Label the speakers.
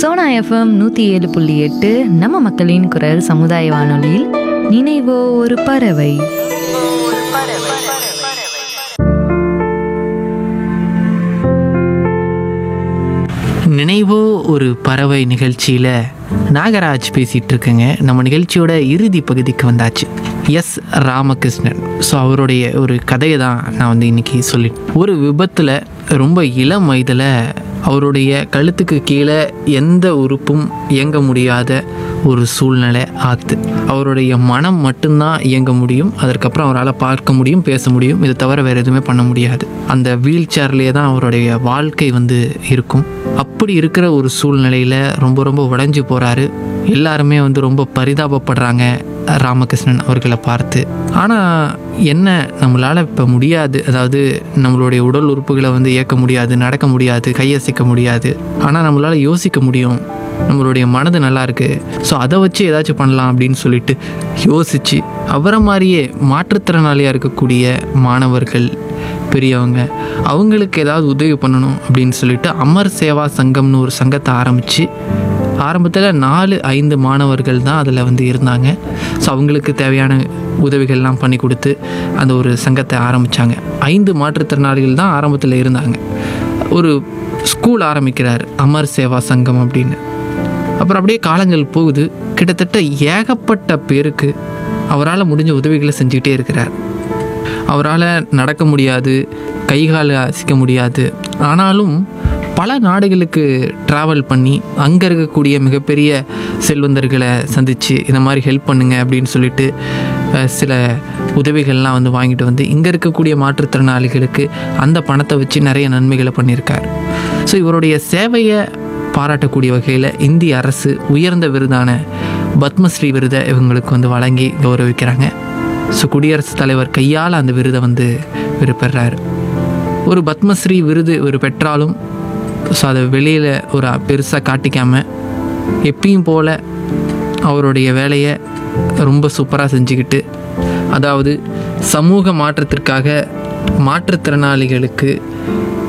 Speaker 1: Sona FM நூற்றி ஏழு புள்ளி எட்டு நம்ம மக்களின் குரல் சமுதாய வானொலியில் நினைவோ ஒரு பறவை
Speaker 2: நினைவோ ஒரு பறவை நிகழ்ச்சியில் நாகராஜ் பேசிகிட்டு இருக்கேங்க நம்ம நிகழ்ச்சியோட இறுதி பகுதிக்கு வந்தாச்சு எஸ் ராமகிருஷ்ணன் ஸோ அவருடைய ஒரு கதையை தான் நான் வந்து இன்றைக்கி சொல்லி ஒரு விபத்தில் ரொம்ப இளம் வயதில் அவருடைய கழுத்துக்கு கீழே எந்த உறுப்பும் இயங்க முடியாத ஒரு சூழ்நிலை ஆத்து அவருடைய மனம் மட்டும்தான் இயங்க முடியும் அதற்கப்புறம் அவரால் பார்க்க முடியும் பேச முடியும் இது தவிர வேறு எதுவுமே பண்ண முடியாது அந்த வீல் சேர்லேயே தான் அவருடைய வாழ்க்கை வந்து இருக்கும் அப்படி இருக்கிற ஒரு சூழ்நிலையில் ரொம்ப ரொம்ப உடைஞ்சு போகிறாரு எல்லாருமே வந்து ரொம்ப பரிதாபப்படுறாங்க ராமகிருஷ்ணன் அவர்களை பார்த்து ஆனால் என்ன நம்மளால் இப்போ முடியாது அதாவது நம்மளுடைய உடல் உறுப்புகளை வந்து இயக்க முடியாது நடக்க முடியாது கையசைக்க முடியாது ஆனால் நம்மளால் யோசிக்க முடியும் நம்மளுடைய மனது நல்லா இருக்கு ஸோ அதை வச்சு ஏதாச்சும் பண்ணலாம் அப்படின்னு சொல்லிட்டு யோசித்து அவரை மாதிரியே மாற்றுத்திறனாளியாக இருக்கக்கூடிய மாணவர்கள் பெரியவங்க அவங்களுக்கு ஏதாவது உதவி பண்ணணும் அப்படின்னு சொல்லிட்டு அமர் சேவா சங்கம்னு ஒரு சங்கத்தை ஆரம்பித்து ஆரம்பத்தில் நாலு ஐந்து மாணவர்கள் தான் அதில் வந்து இருந்தாங்க ஸோ அவங்களுக்கு தேவையான உதவிகள்லாம் பண்ணி கொடுத்து அந்த ஒரு சங்கத்தை ஆரம்பித்தாங்க ஐந்து மாற்றுத்திறனாளிகள் தான் ஆரம்பத்தில் இருந்தாங்க ஒரு ஸ்கூல் ஆரம்பிக்கிறார் அமர் சேவா சங்கம் அப்படின்னு அப்புறம் அப்படியே காலங்கள் போகுது கிட்டத்தட்ட ஏகப்பட்ட பேருக்கு அவரால் முடிஞ்ச உதவிகளை செஞ்சுக்கிட்டே இருக்கிறார் அவரால் நடக்க முடியாது கைகால அசைக்க முடியாது ஆனாலும் பல நாடுகளுக்கு ட்ராவல் பண்ணி அங்கே இருக்கக்கூடிய மிகப்பெரிய செல்வந்தர்களை சந்தித்து இந்த மாதிரி ஹெல்ப் பண்ணுங்க அப்படின்னு சொல்லிட்டு அஹ், சில உதவிகள்லாம் வந்து வாங்கிட்டு வந்து இங்கே இருக்கக்கூடிய மாற்றுத்திறனாளிகளுக்கு அந்த பணத்தை வச்சு நிறைய நன்மைகளை பண்ணியிருக்கார் ஸோ இவருடைய சேவையை பாராட்டக்கூடிய வகையில் இந்திய அரசு உயர்ந்த விருதான பத்மஸ்ரீ விருதை இவங்களுக்கு வந்து வழங்கி கௌரவிக்கிறாங்க ஸோ குடியரசுத் தலைவர் கையால் அந்த விருதை வந்து இவர் பெறாரு ஒரு பத்மஸ்ரீ விருது இவர் பெற்றாலும் ஸோ அதை வெளியில் ஒரு பெருசாக காட்டிக்காமல் எப்பயும் போல் அவருடைய வேலையை ரொம்ப சூப்பராக செஞ்சுக்கிட்டு அதாவது சமூக மாற்றத்திற்காக மாற்றுத்திறனாளிகளுக்கு